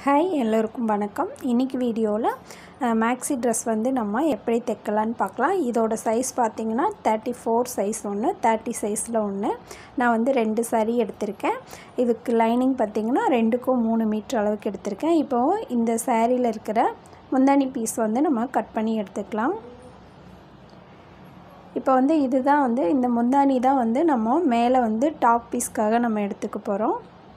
hi எல்லோருக்கும் வணக்கம் இன்றைக்கி வீடியோவில் மேக்ஸி ட்ரெஸ் வந்து நம்ம எப்படி தைக்கலான்னு பார்க்கலாம் இதோட சைஸ் பார்த்திங்கன்னா தேர்ட்டி ஃபோர் சைஸ் ஒன்று தேர்ட்டி சைஸில் ஒன்று நான் வந்து ரெண்டு saree எடுத்திருக்கேன் இதுக்கு லைனிங் பார்த்திங்கன்னா ரெண்டுக்கும் மூணு மீட்டர் அளவுக்கு எடுத்திருக்கேன் இப்போது இந்த சாரியில் இருக்கிற முந்தானி பீஸ் வந்து நம்ம கட் பண்ணி எடுத்துக்கலாம் இப்போ வந்து இதுதான் வந்து இந்த முந்தானி தான் வந்து நம்ம மேலே வந்து டாப் பீஸ்க்காக நம்ம எடுத்துக்க போகிறோம்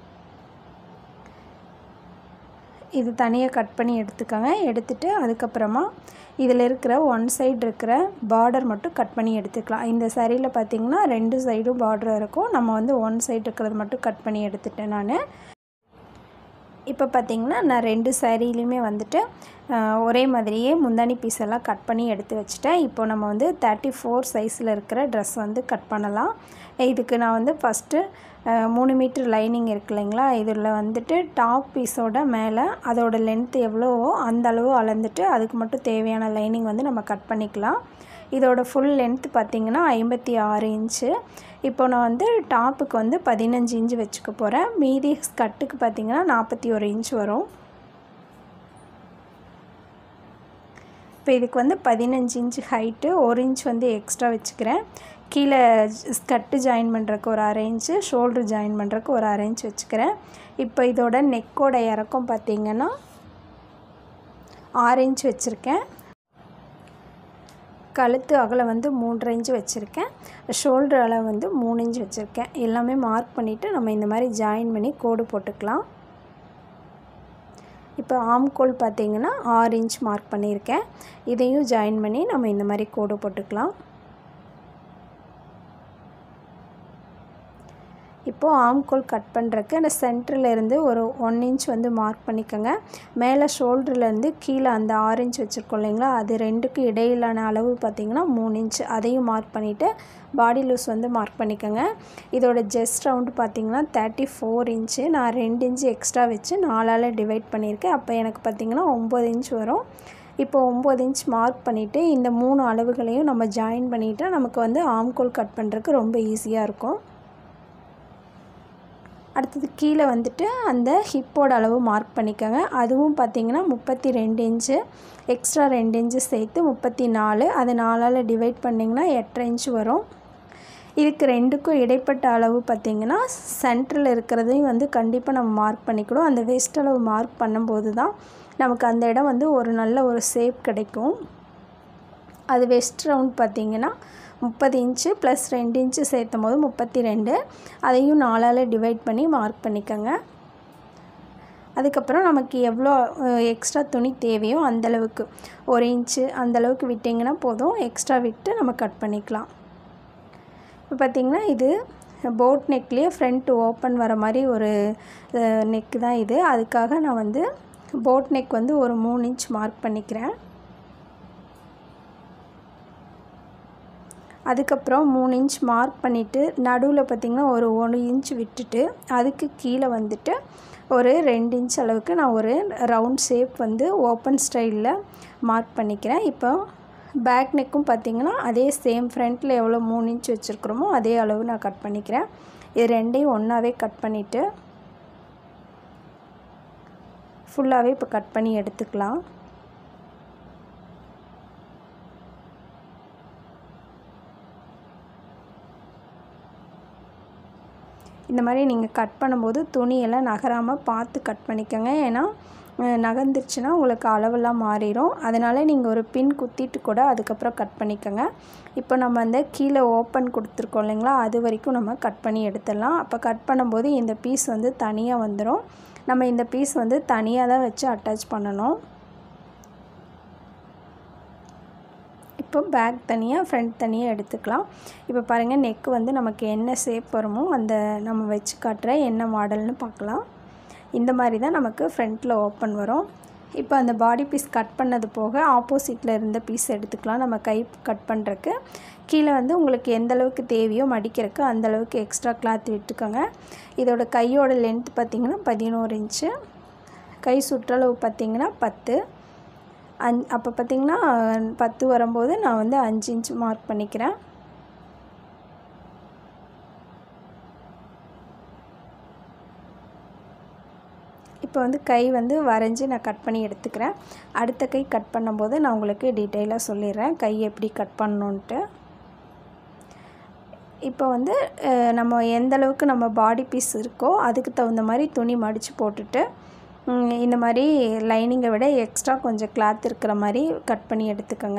இது தனியாக கட் பண்ணி எடுத்துக்கோங்க எடுத்துட்டு அதுக்கப்புறமா இதில் இருக்கிற ஒன் சைடு இருக்கிற பார்டர் மட்டும் கட் பண்ணி எடுத்துக்கலாம் இந்த சரியில் பார்த்திங்கன்னா ரெண்டு சைடும் பார்டர் இருக்கும் நம்ம வந்து ஒன் சைடு இருக்கிறது மட்டும் கட் பண்ணி எடுத்துட்டேன் நான் இப்போ பார்த்திங்கன்னா நான் ரெண்டு சாரீலையுமே வந்துட்டு ஒரே மாதிரியே முந்தானி பீஸ் எல்லாம் கட் பண்ணி எடுத்து வச்சுட்டேன் இப்போ நம்ம வந்து தேர்ட்டி ஃபோர் சைஸில் இருக்கிற ட்ரெஸ் வந்து கட் பண்ணலாம் இதுக்கு நான் வந்து ஃபஸ்ட்டு மூணு மீட்ரு லைனிங் இருக்கு இல்லைங்களா இதில் வந்துட்டு டாப் பீஸோட மேலே அதோட லென்த் எவ்வளவோ அந்த அளவு அளந்துட்டு அதுக்கு மட்டும் தேவையான லைனிங் வந்து நம்ம கட் பண்ணிக்கலாம் இதோட ஃபுல் லென்த் பார்த்திங்கன்னா ஐம்பத்தி ஆறு இன்ச்சு இப்போ நான் வந்து டாப்புக்கு வந்து பதினஞ்சு இன்ச்சு வச்சுக்க போகிறேன் மீதி ஸ்கட்டுக்கு பார்த்திங்கன்னா நாற்பத்தி ஒரு இன்ச் வரும் இப்போ இதுக்கு வந்து பதினஞ்சு இன்ச்சு ஹைட்டு ஒரு இன்ச் வந்து எக்ஸ்ட்ரா வச்சுக்கிறேன் கீழே ஸ்கட்டு ஜாயின் பண்ணுறக்கு ஒரு அரை இன்ச்சு ஷோல்ட்ரு ஜாயின் பண்ணுறக்கு ஒரு அரை இன்ச் வச்சுக்கிறேன் இப்போ இதோட நெக்கோட இறக்கம் பார்த்திங்கன்னா ஆறு இன்ச் வச்சுருக்கேன் கழுத்து அகலம் வந்து மூன்றரை இன்ச்சு வச்சுருக்கேன் ஷோல்டர் அளவு வந்து மூணு இன்ச் வச்சுருக்கேன் எல்லாமே மார்க் பண்ணிவிட்டு நம்ம இந்த மாதிரி ஜாயின் பண்ணி கோடு போட்டுக்கலாம் இப்போ ஆம்கோல் பார்த்திங்கன்னா ஆறு இன்ச் மார்க் பண்ணியிருக்கேன் இதையும் ஜாயின் பண்ணி நம்ம இந்த மாதிரி கோடு போட்டுக்கலாம் இப்போது ஆம்கோல் கட் பண்ணுறக்கு அந்த சென்டரில் இருந்து ஒரு ஒன் இன்ச் வந்து மார்க் பண்ணிக்கோங்க மேலே ஷோல்டர்லேருந்து கீழே அந்த ஆறு இன்ச் வச்சுருக்கோம் இல்லைங்களா அது ரெண்டுக்கு இடையிலான அளவு பார்த்திங்கன்னா மூணு இன்ச் அதையும் மார்க் பண்ணிவிட்டு பாடி லூஸ் வந்து மார்க் பண்ணிக்கோங்க இதோட ஜெஸ்ட் ரவுண்டு பார்த்திங்கன்னா தேர்ட்டி ஃபோர் இன்ச்சு நான் ரெண்டு இன்ச்சு எக்ஸ்ட்ரா வச்சு நாலால் டிவைட் பண்ணியிருக்கேன் அப்போ எனக்கு பார்த்திங்கன்னா ஒம்பது இன்ச் வரும் இப்போ ஒம்பது இன்ச் மார்க் பண்ணிவிட்டு இந்த மூணு அளவுகளையும் நம்ம ஜாயின் பண்ணிவிட்டு நமக்கு வந்து ஆம்கோல் கட் பண்ணுறதுக்கு ரொம்ப ஈஸியாக இருக்கும் அடுத்தது கீழே வந்துட்டு அந்த ஹிப்போட அளவு மார்க் பண்ணிக்கோங்க அதுவும் பார்த்திங்கன்னா முப்பத்தி ரெண்டு இன்ச்சு எக்ஸ்ட்ரா ரெண்டு இன்ச்சு சேர்த்து முப்பத்தி நாலு அது நாலால் டிவைட் பண்ணிங்கன்னா எட்டரை இன்ச்சு வரும் இதுக்கு ரெண்டுக்கும் இடைப்பட்ட அளவு பார்த்திங்கன்னா சென்டரில் இருக்கிறதையும் வந்து கண்டிப்பாக நம்ம மார்க் பண்ணிக்கணும் அந்த வெஸ்ட் அளவு மார்க் பண்ணும்போது தான் நமக்கு அந்த இடம் வந்து ஒரு நல்ல ஒரு ஷேப் கிடைக்கும் அது வெஸ்ட் ரவுண்ட் பார்த்திங்கன்னா முப்பது இன்ச்சு ப்ளஸ் ரெண்டு இன்ச்சு சேர்த்தும் போது முப்பத்தி ரெண்டு அதையும் நாலால் டிவைட் பண்ணி மார்க் பண்ணிக்கோங்க அதுக்கப்புறம் நமக்கு எவ்வளோ எக்ஸ்ட்ரா துணி தேவையோ அந்தளவுக்கு ஒரு இன்ச்சு அந்தளவுக்கு விட்டிங்கன்னா போதும் எக்ஸ்ட்ரா விட்டு நம்ம கட் பண்ணிக்கலாம் இப்போ பார்த்திங்கன்னா இது போட் நெக்லேயே ஃப்ரண்ட் ஓப்பன் வர மாதிரி ஒரு நெக்கு தான் இது அதுக்காக நான் வந்து போட் நெக் வந்து ஒரு மூணு இன்ச் மார்க் பண்ணிக்கிறேன் அதுக்கப்புறம் மூணு இன்ச் மார்க் பண்ணிவிட்டு நடுவில் பார்த்திங்கன்னா ஒரு ஒன்று இன்ச் விட்டுட்டு அதுக்கு கீழே வந்துட்டு ஒரு ரெண்டு இன்ச் அளவுக்கு நான் ஒரு ரவுண்ட் ஷேப் வந்து ஓப்பன் ஸ்டைலில் மார்க் பண்ணிக்கிறேன் இப்போ பேக் நெக்கும் பார்த்திங்கன்னா அதே சேம் ஃப்ரண்ட்டில் எவ்வளோ மூணு இன்ச் வச்சுருக்குறோமோ அதே அளவு நான் கட் பண்ணிக்கிறேன் இது ரெண்டையும் ஒன்றாவே கட் பண்ணிவிட்டு ஃபுல்லாகவே இப்போ கட் பண்ணி எடுத்துக்கலாம் இந்த மாதிரி நீங்கள் கட் பண்ணும்போது துணியெல்லாம் நகராமல் பார்த்து கட் பண்ணிக்கோங்க ஏன்னா நகர்ந்துருச்சுன்னா உங்களுக்கு அளவெல்லாம் மாறிடும் அதனால் நீங்கள் ஒரு பின் குத்திட்டு கூட அதுக்கப்புறம் கட் பண்ணிக்கோங்க இப்போ நம்ம அந்த கீழே ஓப்பன் கொடுத்துருக்கோம் இல்லைங்களா அது வரைக்கும் நம்ம கட் பண்ணி எடுத்துடலாம் அப்போ கட் பண்ணும்போது இந்த பீஸ் வந்து தனியாக வந்துடும் நம்ம இந்த பீஸ் வந்து தனியாக தான் வச்சு அட்டாச் பண்ணணும் இப்போ பேக் தனியாக ஃப்ரண்ட் தனியாக எடுத்துக்கலாம் இப்போ பாருங்கள் நெக்கு வந்து நமக்கு என்ன ஷேப் வருமோ அந்த நம்ம வச்சு காட்டுற என்ன மாடல்னு பார்க்கலாம் இந்த மாதிரி தான் நமக்கு ஃப்ரண்ட்டில் ஓப்பன் வரும் இப்போ அந்த பாடி பீஸ் கட் பண்ணது போக ஆப்போசிட்டில் இருந்த பீஸ் எடுத்துக்கலாம் நம்ம கை கட் பண்ணுறக்கு கீழே வந்து உங்களுக்கு எந்த அளவுக்கு தேவையோ மடிக்கிறதுக்கு அந்தளவுக்கு எக்ஸ்ட்ரா கிளாத் விட்டுக்கோங்க இதோட கையோட லென்த் பார்த்திங்கன்னா பதினோரு இன்ச்சு கை சுற்றளவு பார்த்திங்கன்னா பத்து அஞ் அப்போ பார்த்திங்கன்னா பத்து வரும்போது நான் வந்து அஞ்சு இன்ச் மார்க் பண்ணிக்கிறேன் இப்போ இப்போ வந்து கை வந்து வரைஞ்சி நான் கட் பண்ணி எடுத்துக்கிறேன் அடுத்த கை கட் பண்ணும்போது நான் உங்களுக்கு டீட்டெயிலாக சொல்லிடுறேன் கை எப்படி கட் பண்ணணுன்ட்டு இப்போ வந்து அஹ், நம்ம எந்த அளவுக்கு நம்ம பாடி பீஸ் இருக்கோ அதுக்கு தகுந்த மாதிரி துணி மடித்து போட்டுட்டு ம், இந்த மாதிரி லைனிங்கை விட எக்ஸ்ட்ரா கொஞ்சம் கிளாத் இருக்கிற மாதிரி கட் பண்ணி எடுத்துக்கோங்க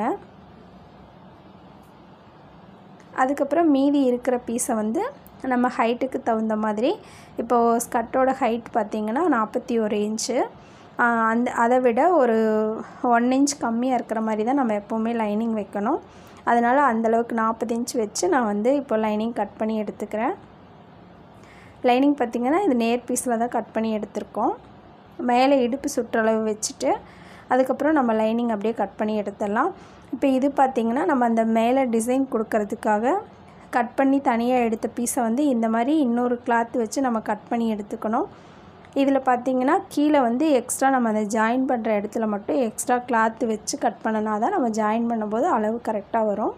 அதுக்கப்புறம் மீதி இருக்கிற பீஸை வந்து நம்ம ஹைட்டுக்கு தகுந்த மாதிரி இப்போது ஸ்கர்ட்டோட ஹைட் பார்த்திங்கன்னா நாற்பத்தி ஒரு இன்ச்சு அந்த அதை விட ஒரு ஒன் இன்ச் கம்மியாக இருக்கிற மாதிரி தான் நம்ம எப்போவுமே லைனிங் வைக்கணும் அதனால் அந்தளவுக்கு நாற்பது இன்ச் வச்சு நான் வந்து இப்போ லைனிங் கட் பண்ணி எடுத்துக்கிறேன் லைனிங் பார்த்திங்கன்னா இது நேர் பீஸில் தான் கட் பண்ணி எடுத்திருக்கோம் மேலே இடுப்பு சுற்றளவு வச்சுட்டு அதுக்கப்புறம் நம்ம லைனிங் அப்படியே கட் பண்ணி எடுத்துடலாம் இப்போ இது பார்த்திங்கன்னா நம்ம அந்த மேலே டிசைன் கொடுக்கறதுக்காக கட் பண்ணி தனியாக எடுத்த பீஸை வந்து இந்த மாதிரி இன்னொரு கிளாத் வச்சு நம்ம கட் பண்ணி எடுத்துக்கணும் இதில் பார்த்திங்கன்னா கீழே வந்து எக்ஸ்ட்ரா நம்ம அந்த ஜாயின் பண்ணுற இடத்துல மட்டும் எக்ஸ்ட்ரா கிளாத் வச்சு கட் பண்ணனா தான் நம்ம ஜாயின் பண்ணும்போது அளவு கரெக்டாக வரும்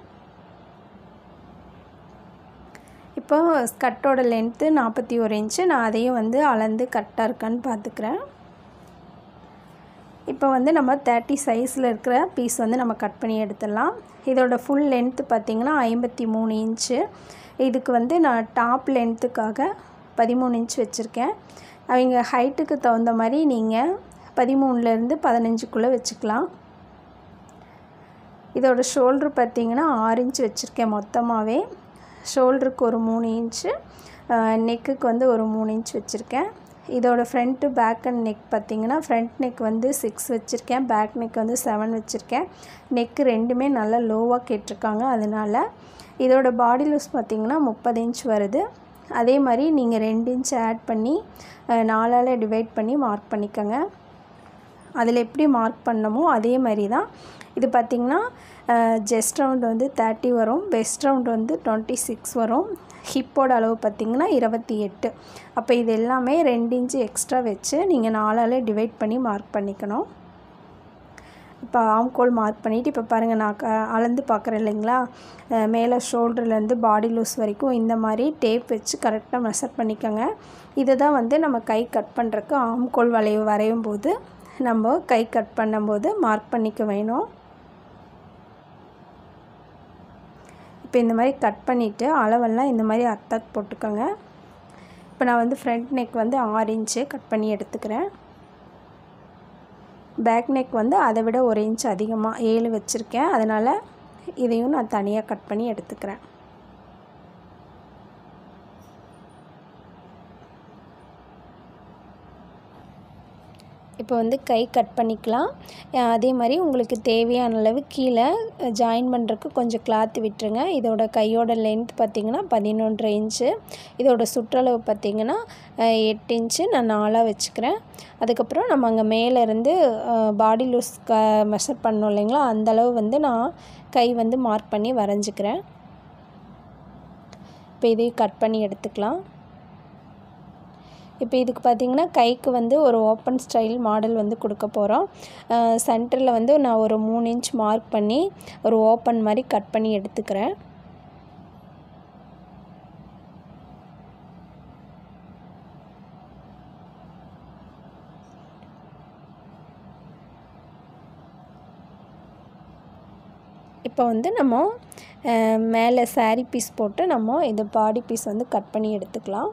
இப்போ ஸ்கர்ட்டோட லென்த்து நாற்பத்தி ஒரு இன்ச்சு நான் அதையும் வந்து அளந்து கரெக்டாக இருக்கான்னு பார்த்துக்கிறேன் இப்போ வந்து நம்ம தேர்ட்டி சைஸில் இருக்கிற பீஸ் வந்து நம்ம கட் பண்ணி எடுத்துடலாம் இதோட ஃபுல் லென்த்து பார்த்திங்கன்னா ஐம்பத்தி மூணு இன்ச்சு இதுக்கு வந்து நான் டாப் லென்த்துக்காக பதிமூணு இன்ச் வச்சுருக்கேன் அவங்க ஹைட்டுக்கு தகுந்த மாதிரி நீங்கள் பதிமூணுலேருந்து பதினஞ்சுக்குள்ளே வச்சுக்கலாம் இதோட ஷோல்ட்ரு பார்த்திங்கன்னா ஆறு இன்ச் வச்சுருக்கேன் மொத்தமாகவே ஷோல்டருக்கு ஒரு மூணு இன்ச்சு நெக்குக்கு வந்து ஒரு மூணு இன்ச் வச்சுருக்கேன் இதோட ஃப்ரண்ட்டு பேக் அண்ட் நெக் பார்த்திங்கன்னா ஃப்ரண்ட் நெக் வந்து சிக்ஸ் வச்சுருக்கேன் பேக் நெக் வந்து செவன் வச்சுருக்கேன் நெக்கு ரெண்டுமே நல்லா லோவாக கேட்டிருக்காங்க அதனால் இதோட பாடி லூஸ் பார்த்திங்கன்னா முப்பது இன்ச் வருது அதே மாதிரி நீங்கள் ரெண்டு இன்ச் ஆட் பண்ணி அஹ், நாலால் டிவைட் பண்ணி மார்க் பண்ணிக்கோங்க அதில் எப்படி மார்க் பண்ணமோ அதே மாதிரி தான் இது பார்த்திங்கன்னா ஜெஸ்ட் ரவுண்ட் வந்து தேர்ட்டி வரும் வெஸ்ட் ரவுண்ட் வந்து டுவெண்ட்டி சிக்ஸ் வரும் ஹிப்போட அளவு பார்த்திங்கன்னா இருபத்தி எட்டு அப்போ இது எல்லாமே ரெண்டு இன்ச்சு எக்ஸ்ட்ரா வச்சு நீங்கள் நாலால் டிவைட் பண்ணி மார்க் பண்ணிக்கணும் இப்போ ஆம்கோல் மார்க் பண்ணிவிட்டு இப்போ பாருங்கள் நான் க அளந்து பார்க்குறேன் இல்லைங்களா அஹ் மேலே ஷோல்டர்லேருந்து பாடி லூஸ் வரைக்கும் இந்த மாதிரி டேப் வச்சு கரெக்டாக மெஷர் பண்ணிக்கோங்க இதை தான் வந்து நம்ம கை கட் பண்ணுறக்கு ஆம்கோல் வளைவு வரையும் போது நம்ம கை கட் பண்ணும்போது மார்க் பண்ணிக்க வேணும் இப்போ இந்த மாதிரி கட் பண்ணிவிட்டு அளவெல்லாம் இந்த மாதிரி அத்தாக் போட்டுக்கோங்க இப்போ நான் வந்து ஃப்ரண்ட் நெக் வந்து ஆறு இன்ச்சு கட் பண்ணி எடுத்துக்கிறேன் பேக் நெக் வந்து அதை விட ஒரு இன்ச் அதிகமாக ஏழு வச்சுருக்கேன் அதனால் இதையும் நான் தனியாக கட் பண்ணி எடுத்துக்கிறேன் இப்போ வந்து கை கட் பண்ணிக்கலாம் அஹ் அதே மாதிரி உங்களுக்கு தேவையான அளவு கீழே ஜாயின் பண்ணுறதுக்கு கொஞ்சம் கிளாத் விட்டுருங்க இதோட கையோட லென்த் பார்த்திங்கன்னா பதினொன்றரை இன்ச்சு இதோட சுற்றளவு பார்த்திங்கன்னா அஹ் எட்டு இன்ச்சு நான் நாலாக வச்சுக்கிறேன் அதுக்கப்புறம் நம்ம அங்கே மேலேருந்து பாடி லூஸ் க மெஷர் பண்ணோம் இல்லைங்களா அந்த அளவு வந்து நான் கை வந்து மார்க் பண்ணி வரைஞ்சிக்கிறேன் இப்போ இதையும் கட் பண்ணி எடுத்துக்கலாம் இப்போ இதுக்கு பார்த்திங்கன்னா கைக்கு வந்து ஒரு ஓப்பன் ஸ்டைல் மாடல் வந்து கொடுக்க போகிறோம் சென்டரில் வந்து நான் ஒரு மூணு இன்ச் மார்க் பண்ணி ஒரு ஓப்பன் மாதிரி கட் பண்ணி எடுத்துக்கிறேன் இப்போ வந்து நம்ம அஹ், மேலே saree பீஸ் போட்டு நம்ம இது பாடி பீஸ் வந்து கட் பண்ணி எடுத்துக்கலாம்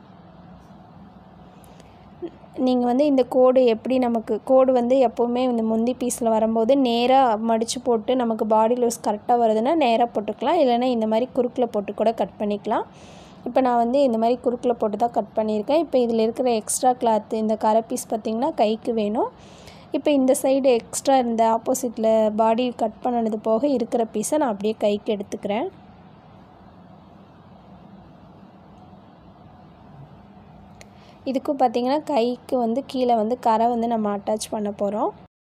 நீங்கள் வந்து இந்த கோடு எப்படி நமக்கு கோடு வந்து எப்போவுமே இந்த முந்தி பீஸில் வரும்போது நேராக மடித்து போட்டு நமக்கு பாடி லூஸ் கரெக்டாக வருதுன்னா நேராக போட்டுக்கலாம் இல்லைன்னா இந்த மாதிரி குறுக்கில் போட்டு கூட கட் பண்ணிக்கலாம் இப்போ நான் வந்து இந்த மாதிரி குறுக்கில் போட்டு தான் கட் பண்ணியிருக்கேன் இப்போ இதில் இருக்கிற எக்ஸ்ட்ரா கிளாத் இந்த கரை பீஸ் பார்த்திங்கன்னா கைக்கு வேணும் இப்போ இந்த சைடு எக்ஸ்ட்ரா இந்த ஆப்போசிட்டில் பாடி கட் பண்ணது போக இருக்கிற பீஸை நான் அப்படியே கைக்கு எடுத்துக்கிறேன் இதுக்கும் பார்த்திங்கன்னா கைக்கு வந்து கீழே வந்து கரை வந்து நம்ம அட்டாச் பண்ண போகிறோம்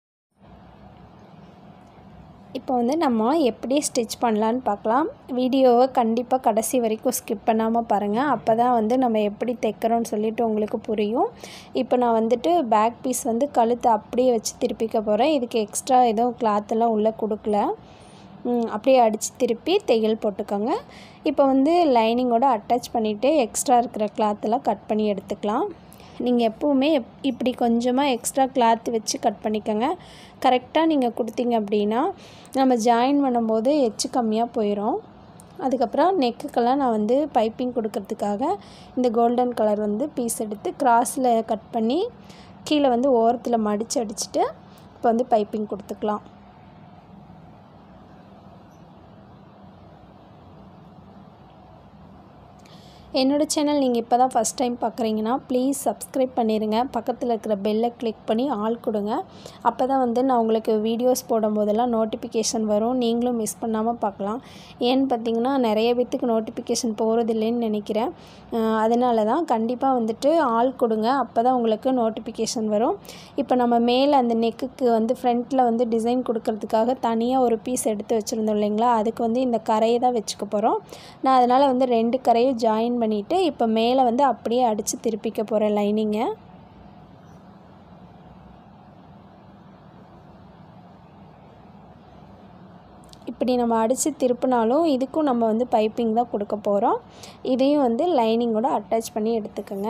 இப்போ வந்து நம்ம எப்படி ஸ்டிச் பண்ணலான்னு பார்க்கலாம் வீடியோவை கண்டிப்பாக கடைசி வரைக்கும் ஸ்கிப் பண்ணாமல் பாருங்கள் அப்போ தான் வந்து நம்ம எப்படி தைக்கிறோன்னு சொல்லிட்டு உங்களுக்கு புரியும் இப்போ நான் வந்துட்டு பேக் பீஸ் வந்து கழுத்தை அப்படியே வச்சு திருப்பிக்க போகிறேன் இதுக்கு எக்ஸ்ட்ரா எதுவும் கிளாத்தெல்லாம் உள்ளே கொடுக்கல ம், அப்படியே அடித்து திருப்பி தையல் போட்டுக்கோங்க இப்போ வந்து லைனிங்கோட அட்டாச் பண்ணிவிட்டு எக்ஸ்ட்ரா இருக்கிற கிளாத்தெல்லாம் கட் பண்ணி எடுத்துக்கலாம் நீங்கள் எப்போவுமே எப் இப்படி கொஞ்சமாக எக்ஸ்ட்ரா கிளாத் வச்சு கட் பண்ணிக்கோங்க கரெக்டாக நீங்கள் கொடுத்தீங்க அப்படின்னா நம்ம ஜாயின் பண்ணும்போது எச்சு கம்மியாக போயிடும் அதுக்கப்புறம் நெக்குக்கெல்லாம் நான் வந்து பைப்பிங் கொடுக்கறதுக்காக இந்த கோல்டன் கலர் வந்து பீஸ் எடுத்து கிராஸில் கட் பண்ணி கீழே வந்து ஓரத்தில் மடித்து அடிச்சுட்டு இப்போ வந்து பைப்பிங் கொடுத்துக்கலாம் என்னோடய சேனல் நீங்கள் இப்போ தான் ஃபஸ்ட் டைம் பார்க்குறீங்கன்னா ப்ளீஸ் சப்ஸ்கிரைப் பண்ணிடுங்க பக்கத்தில் இருக்கிற பெல்லை கிளிக் பண்ணி ஆள் கொடுங்க அப்போ தான் வந்து நான் உங்களுக்கு வீடியோஸ் போடும்போதெல்லாம் நோட்டிஃபிகேஷன் வரும் நீங்களும் மிஸ் பண்ணாமல் பார்க்கலாம் ஏன்னு பார்த்தீங்கன்னா நிறைய பேத்துக்கு நோட்டிஃபிகேஷன் போகிறதில்லைன்னு நினைக்கிறேன் அதனால தான் கண்டிப்பாக வந்துட்டு ஆள் கொடுங்க அப்போ தான் உங்களுக்கு நோட்டிஃபிகேஷன் வரும் இப்போ நம்ம மேலே அந்த நெக்குக்கு வந்து ஃப்ரண்ட்டில் வந்து டிசைன் கொடுக்கறதுக்காக தனியாக ஒரு பீஸ் எடுத்து வச்சுருந்தோம் இல்லைங்களா அதுக்கு வந்து இந்த கரையை தான் வச்சுக்க போகிறோம் நான் அதனால் வந்து ரெண்டு கரையும் ஜாயின் பண்ணிவிட்டு இப்போ மேலே வந்து அப்படியே அடித்து திருப்பிக்க போகிறேன் லைனிங்கை இப்படி நம்ம அடித்து திருப்பினாலும் இதுக்கும் நம்ம வந்து பைப்பிங் தான் கொடுக்க போகிறோம் இதையும் வந்து லைனிங்கோட அட்டாச் பண்ணி எடுத்துக்கோங்க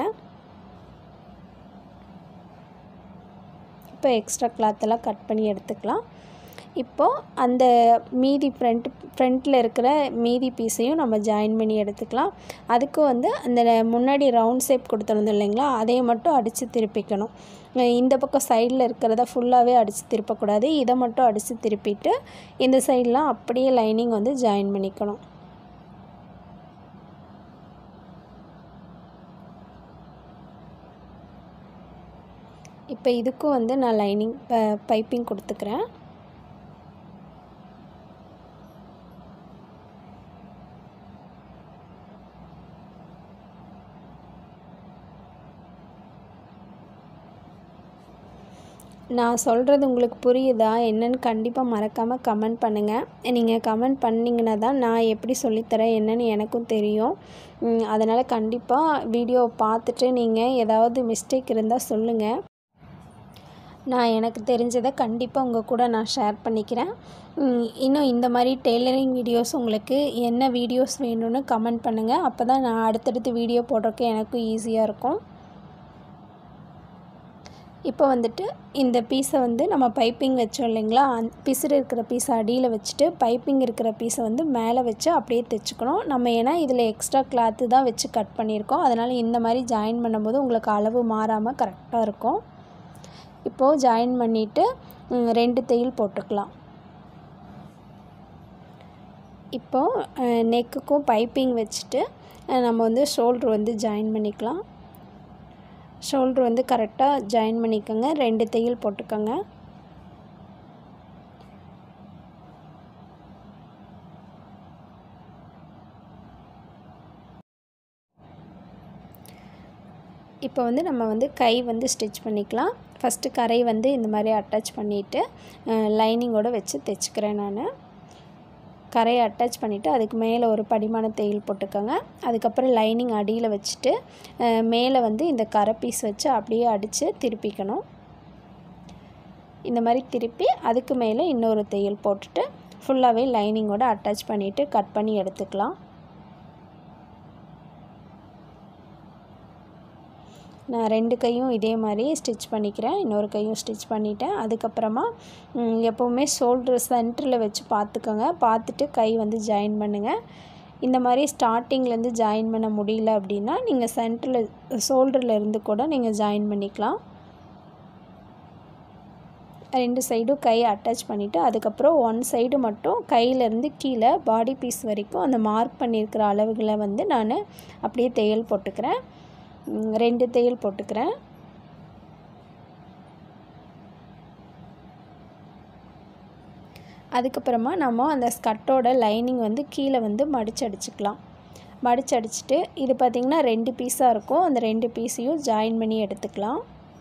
இப்போ எக்ஸ்ட்ரா கிளாத்தெல்லாம் கட் பண்ணி எடுத்துக்கலாம் இப்போது அந்த மீதி ஃப்ரண்ட் ஃப்ரண்ட்டில் இருக்கிற மீதி பீஸையும் நம்ம ஜாயின் பண்ணி எடுத்துக்கலாம் அதுக்கு வந்து அந்த முன்னாடி ரவுண்ட் ஷேப் கொடுத்துருந்தோம் இல்லைங்களா அதை மட்டும் அடித்து திருப்பிக்கணும் இந்த பக்கம் சைடில் இருக்கிறத ஃபுல்லாகவே அடித்து திருப்பக்கூடாது இதை மட்டும் அடித்து திருப்பிட்டு இந்த சைடெலாம் அப்படியே லைனிங் வந்து ஜாயின் பண்ணிக்கணும் இப்போ இதுக்கும் வந்து நான் லைனிங் ப பைப்பிங் கொடுத்துக்கிறேன் நான் சொல்கிறது உங்களுக்கு புரியுதா என்னன்னு கண்டிப்பாக மறக்காமல் கமெண்ட் பண்ணுங்கள் நீங்கள் கமெண்ட் பண்ணிங்கன்னா தான் நான் எப்படி சொல்லித்தரேன் என்னன்னு எனக்கும் தெரியும் அதனால் கண்டிப்பாக வீடியோ பார்த்துட்டு நீங்கள் ஏதாவது மிஸ்டேக் இருந்தால் சொல்லுங்கள் நான் எனக்கு தெரிஞ்சதை கண்டிப்பாக உங்கள் கூட நான் ஷேர் பண்ணிக்கிறேன் இன்னும் இந்த மாதிரி டெய்லரிங் வீடியோஸ் உங்களுக்கு என்ன வீடியோஸ் வேணும்னு கமெண்ட் பண்ணுங்கள் அப்போ தான் நான் அடுத்தடுத்து வீடியோ போடுறதுக்கு எனக்கும் ஈஸியாக இருக்கும் இப்போ வந்துட்டு இந்த பீஸை வந்து நம்ம பைப்பிங் வச்சோம் இல்லைங்களா அந் பிசுறு இருக்கிற பீஸை அடியில் வச்சுட்டு பைப்பிங் இருக்கிற பீஸை வந்து மேலே வச்சு அப்படியே தைச்சிக்கணும் நம்ம ஏன்னா இதில் எக்ஸ்ட்ரா கிளாத்து தான் வச்சு கட் பண்ணியிருக்கோம் அதனால் இந்த மாதிரி ஜாயின் பண்ணும்போது உங்களுக்கு அளவு மாறாமல் கரெக்டாக இருக்கும் இப்போது ஜாயின் பண்ணிவிட்டு ரெண்டு தையல் போட்டுக்கலாம் இப்போது நெக்குக்கும் பைப்பிங் வச்சுட்டு நம்ம வந்து ஷோல்ட்ரு வந்து ஜாயின் பண்ணிக்கலாம் ஷோல்ட்ரு வந்து கரெக்டாக ஜாயின் பண்ணிக்கோங்க ரெண்டு தையல் போட்டுக்கோங்க இப்போ வந்து நம்ம வந்து கை வந்து ஸ்டிச் பண்ணிக்கலாம் ஃபஸ்ட்டு கரை வந்து இந்த மாதிரி அட்டாச் பண்ணிவிட்டு லைனிங்கோடு வச்சு தைச்சிக்கிறேன் நான் கரையை அட்டாச் பண்ணிவிட்டு அதுக்கு மேலே ஒரு படிமான தையல் போட்டுக்கோங்க அதுக்கப்புறம் லைனிங் அடியில் வச்சுட்டு மேலே வந்து இந்த கரை பீஸ் வச்சு அப்படியே அடித்து திருப்பிக்கணும் இந்த மாதிரி திருப்பி அதுக்கு மேலே இன்னொரு தையல் போட்டுட்டு ஃபுல்லாகவே லைனிங்கோடு அட்டாச் பண்ணிவிட்டு கட் பண்ணி எடுத்துக்கலாம் நான் ரெண்டு கையும் இதே மாதிரி ஸ்டிச் பண்ணிக்கிறேன் இன்னொரு கையும் ஸ்டிச் பண்ணிட்டேன் அதுக்கப்புறமா எப்போவுமே ஷோல்ட்ரு சென்டரில் வச்சு பார்த்துக்கோங்க பார்த்துட்டு கை வந்து ஜாயின் பண்ணுங்கள் இந்த மாதிரி ஸ்டார்டிங்லேருந்து ஜாயின் பண்ண முடியல அப்படின்னா நீங்கள் சென்டரில் ஷோல்டரில் இருந்து கூட நீங்கள் ஜாயின் பண்ணிக்கலாம் ரெண்டு சைடும் கை அட்டாச் பண்ணிவிட்டு அதுக்கப்புறம் ஒன் சைடு மட்டும் கையிலேருந்து கீழே பாடி பீஸ் வரைக்கும் அந்த மார்க் பண்ணியிருக்கிற அளவுகளை வந்து நான் அப்படியே தையல் போட்டுக்கிறேன் ரெண்டு தையல் போட்டுக்கிறேன் அதுக்கப்புறமா நம்ம அந்த ஸ்கர்ட்டோட லைனிங் வந்து கீழே வந்து மடிச்சு அடிச்சுக்கலாம் மடிச்சு அடிச்சுட்டு இது பார்த்திங்கன்னா ரெண்டு பீஸாக இருக்கும் அந்த ரெண்டு பீஸையும் ஜாயின் பண்ணி எடுத்துக்கலாம்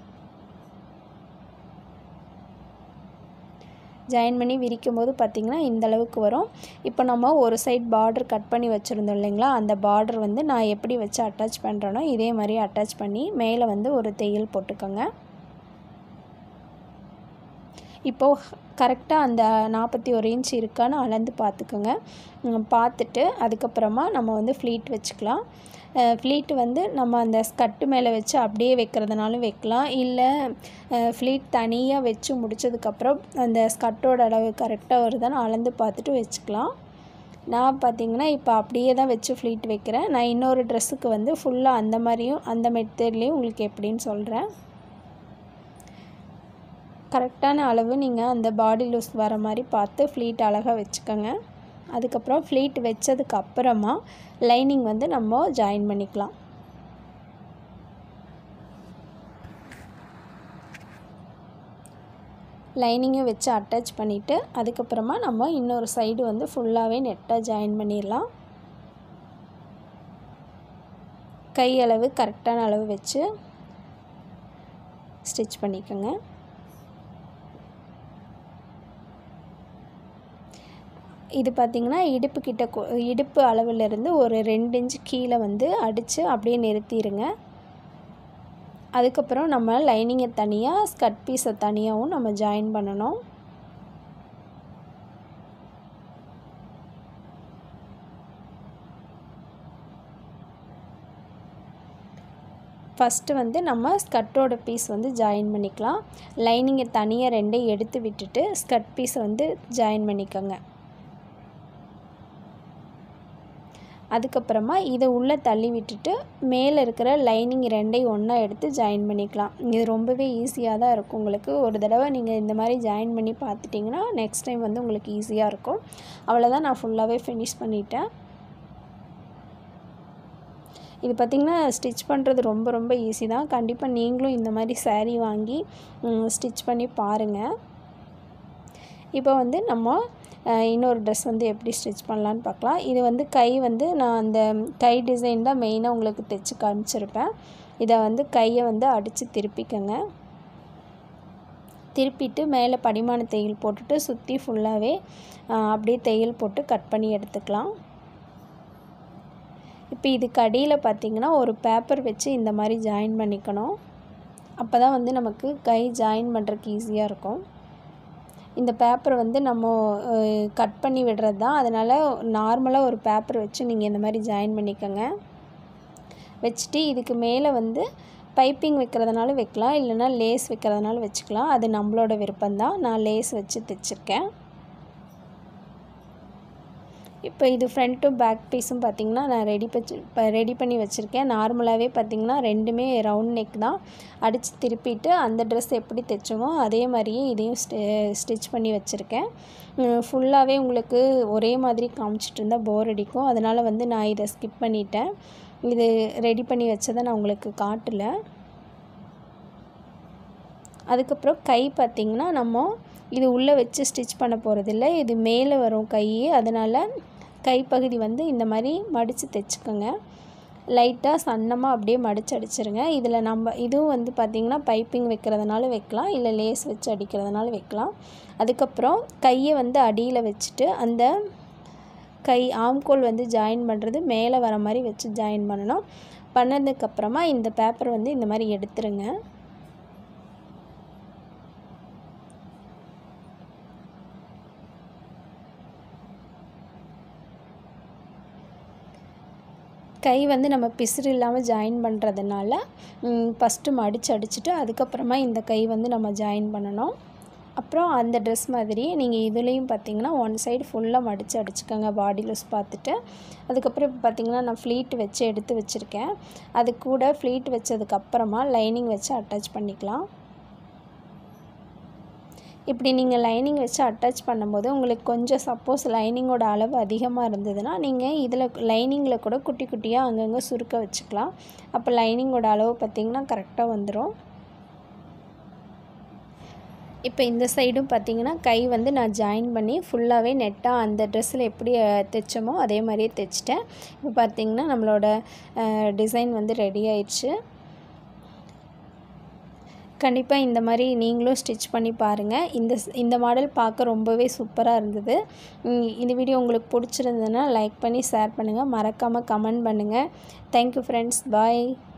ஜாயின் பண்ணி விரிக்கும் போது பார்த்திங்கன்னா இந்த அளவுக்கு வரும் இப்போ நம்ம ஒரு சைட் பார்டர் கட் பண்ணி வச்சுருந்தோம் இல்லைங்களா அந்த பார்டர் வந்து நான் எப்படி வச்சு அட்டாச் பண்ணுறேனோ இதே மாதிரி அட்டாச் பண்ணி மேலே வந்து ஒரு தையல் போட்டுக்கோங்க இப்போது கரெக்டாக அந்த நாற்பத்தி ஒரு இன்ச் இருக்கான்னு அளந்து பார்த்துக்கோங்க உம், பார்த்துட்டு அதுக்கப்புறமா நம்ம வந்து ஃப்ளீட் வச்சுக்கலாம் ஃப்ளீட் வந்து நம்ம அந்த ஸ்கட்டு மேலே வச்சு அப்படியே வைக்கிறதுனாலும் வைக்கலாம் இல்லை ஃப்ளீட் தனியாக வச்சு முடிச்சதுக்கப்புறம் அந்த ஸ்கட்டோட அளவு கரெக்டாக வருதான்னு அளந்து பார்த்துட்டு வச்சுக்கலாம் நான் பார்த்தீங்கன்னா இப்போ அப்படியே தான் வச்சு ஃப்ளீட் வைக்கிறேன் நான் இன்னொரு ட்ரெஸ்ஸுக்கு வந்து ஃபுல்லாக அந்த மாதிரியும் அந்த மெத்தட்லேயும் உங்களுக்கு எப்படின்னு சொல்கிறேன் கரெக்டான அளவு நீங்கள் அந்த பாடி லூஸ் வர மாதிரி பார்த்து ஃப்ளீட் அழகாக வச்சுக்கோங்க அதுக்கப்புறம் ஃப்ளீட் வச்சதுக்கு அப்புறமா லைனிங் வந்து நம்ம ஜாயின் பண்ணிக்கலாம் லைனிங்கை வச்சு அட்டாச் பண்ணிவிட்டு அதுக்கப்புறமா நம்ம இன்னொரு சைடு வந்து ஃபுல்லாகவே நெட்டாக ஜாயின் பண்ணிடலாம் கை அளவு கரெக்டான அளவு வச்சு ஸ்டிச் பண்ணிக்கோங்க இது பார்த்திங்கன்னா இடுப்பு கிட்ட கொ- இடுப்பு அளவுலேருந்து ஒரு ரெண்டு இன்ச் கீழே வந்து அடித்து அப்படியே நிறுத்திடுங்க அதுக்கப்புறம் நம்ம லைனிங்கை தனியாக ஸ்கட் பீஸை தனியாகவும் நம்ம ஜாயின் பண்ணணும் ஃபஸ்ட்டு வந்து நம்ம ஸ்கர்ட்டோட பீஸ் வந்து ஜாயின் பண்ணிக்கலாம் லைனிங்கை தனியாக ரெண்டையும் எடுத்து விட்டுட்டு ஸ்கர்ட் பீஸை வந்து ஜாயின் பண்ணிக்கோங்க அதுக்கப்புறமா இதை உள்ளே தள்ளி விட்டுட்டு மேலே இருக்கிற லைனிங் ரெண்டையும் ஒன்றா எடுத்து ஜாயின் பண்ணிக்கலாம் இது ரொம்பவே ஈஸியாக தான் இருக்கும் உங்களுக்கு ஒரு தடவை நீங்கள் இந்த மாதிரி ஜாயின் பண்ணி பார்த்துட்டிங்கன்னா நெக்ஸ்ட் டைம் வந்து உங்களுக்கு ஈஸியாக இருக்கும் அவ்வளோதான் நான் ஃபுல்லாகவே ஃபினிஷ் பண்ணிட்டேன் இது பார்த்திங்கன்னா ஸ்டிச் பண்ணுறது ரொம்ப ரொம்ப ஈஸி தான் கண்டிப்பாக நீங்களும் இந்த மாதிரி saree வாங்கி ஸ்டிச் பண்ணி பாருங்கள் இப்போ வந்து நம்ம அஹ், இன்னொரு ட்ரெஸ் வந்து எப்படி ஸ்டிச் பண்ணலான்னு பார்க்கலாம் இது வந்து கை வந்து நான் அந்த கை டிசைன் தான் மெயினாக உங்களுக்கு தைச்சு காமிச்சிருப்பேன் இதை வந்து கையை வந்து அடித்து திருப்பிக்கங்க திருப்பிட்டு மேலே படிமான தையல் போட்டுட்டு சுற்றி ஃபுல்லாகவே அப்படியே தையல் போட்டு கட் பண்ணி எடுத்துக்கலாம் இப்போ இதுக்கு அடியில் பார்த்தீங்கன்னா ஒரு பேப்பர் வச்சு இந்த மாதிரி ஜாயின் பண்ணிக்கணும் அப்போ தான் வந்து நமக்கு கை ஜாயின் பண்ணுறதுக்கு ஈஸியாக இருக்கும் இந்த பேப்பரை வந்து நம்ம கட் பண்ணி விடுறது தான் அதனால் நார்மலாக ஒரு பேப்பர் வச்சு நீங்கள் இந்த மாதிரி ஜாயின் பண்ணிக்கோங்க வச்சுட்டு இதுக்கு மேலே வந்து பைப்பிங் வைக்கிறதுனால வைக்கலாம் இல்லைன்னா லேஸ் வைக்கிறதுனால வச்சுக்கலாம் அது நம்மளோட விருப்பம்தான் நான் லேஸ் வச்சு தைச்சிருக்கேன் இப்போ இது ஃப்ரண்ட் டு பேக் பீஸும் பார்த்தீங்கன்னா நான் ரெடி பச்சு இப்போ ரெடி பண்ணி வச்சுருக்கேன் நார்மலாகவே பார்த்தீங்கன்னா ரெண்டுமே ரவுண்ட் நெக் தான் அடித்து திருப்பிட்டு அந்த ட்ரெஸ் எப்படி தைச்சோமோ அதே மாதிரியே இதையும் ஸ்டி ஸ்டிச் பண்ணி வச்சுருக்கேன் ஃபுல்லாகவே உங்களுக்கு ஒரே மாதிரி காமிச்சிட்டு இருந்தால் போர் அடிக்கும் அதனால் வந்து நான் இதை ஸ்கிப் பண்ணிட்டேன் இது ரெடி பண்ணி வச்சதை நான் உங்களுக்கு காட்டலை அதுக்கப்புறம் கை பார்த்திங்கன்னா நம்ம இது உள்ளே வச்சு ஸ்டிச் பண்ண போகிறதில்ல இது மேலே வரும் கை அதனால் கைப்பகுதி வந்து இந்த மாதிரி மடித்து தைச்சிக்கோங்க லைட்டாக சன்னமாக அப்படியே மடித்து அடிச்சிருங்க இதில் நம்ம இதுவும் வந்து பார்த்திங்கன்னா பைப்பிங் வைக்கிறதுனால வைக்கலாம் இல்லை லேஸ் வச்சு அடிக்கிறதுனால வைக்கலாம் அதுக்கப்புறம் கையை வந்து அடியில் வச்சுட்டு அந்த கை ஆம்கோல் வந்து ஜாயின் பண்ணுறது மேலே வர மாதிரி வச்சு ஜாயின் பண்ணணும் பண்ணதுக்கப்புறமா இந்த பேப்பர் வந்து இந்த மாதிரி எடுத்துருங்க கை வந்து நம்ம பிசுறு இல்லாமல் ஜாயின் பண்ணுறதுனால ஃபஸ்ட்டு மடித்து அடிச்சுட்டு அதுக்கப்புறமா இந்த கை வந்து நம்ம ஜாயின் பண்ணணும் அப்புறம் அந்த ட்ரெஸ் மாதிரி நீங்கள் இதுலேயும் பார்த்தீங்கன்னா ஒன் சைடு ஃபுல்லாக மடித்து அடிச்சுக்கோங்க பாடி லூஸ் பார்த்துட்டு அதுக்கப்புறம் இப்போ பார்த்தீங்கன்னா நான் ஃப்ளீட் வச்சு எடுத்து வச்சுருக்கேன் அது கூட ஃப்ளீட் வச்சதுக்கப்புறமா லைனிங் வச்சு அட்டாச் பண்ணிக்கலாம் இப்படி நீங்கள் லைனிங் வச்சு அட்டாச் பண்ணும்போது உங்களுக்கு கொஞ்சம் சப்போஸ் லைனிங்கோட அளவு அதிகமாக இருந்ததுன்னா நீங்கள் இதில் லைனிங்கில் கூட குட்டி குட்டியாக அங்கங்கே சுருக்க வச்சுக்கலாம் அப்போ லைனிங்கோட அளவு பார்த்திங்கன்னா கரெக்டாக வந்துடும் இப்போ இந்த சைடும் பார்த்தீங்கன்னா கை வந்து நான் ஜாயின் பண்ணி ஃபுல்லாகவே நெட்டாக அந்த ட்ரெஸ்ஸில் எப்படி அஹ், தைச்சோமோ அதே மாதிரியே தைச்சிட்டேன் இப்போ பார்த்தீங்கன்னா நம்மளோட டிசைன் வந்து ரெடி ஆயிடுச்சு கண்டிப்பாக இந்த மாதிரி நீங்களும் ஸ்டிச் பண்ணி பாருங்கள் இந்த இந்த மாடல் பார்க்க ரொம்பவே சூப்பராக இருந்தது உம், இந்த வீடியோ உங்களுக்கு பிடிச்சிருந்ததுன்னா லைக் பண்ணி ஷேர் பண்ணுங்கள் மறக்காமல் கமெண்ட் பண்ணுங்கள் தேங்க்யூ ஃப்ரெண்ட்ஸ் பாய்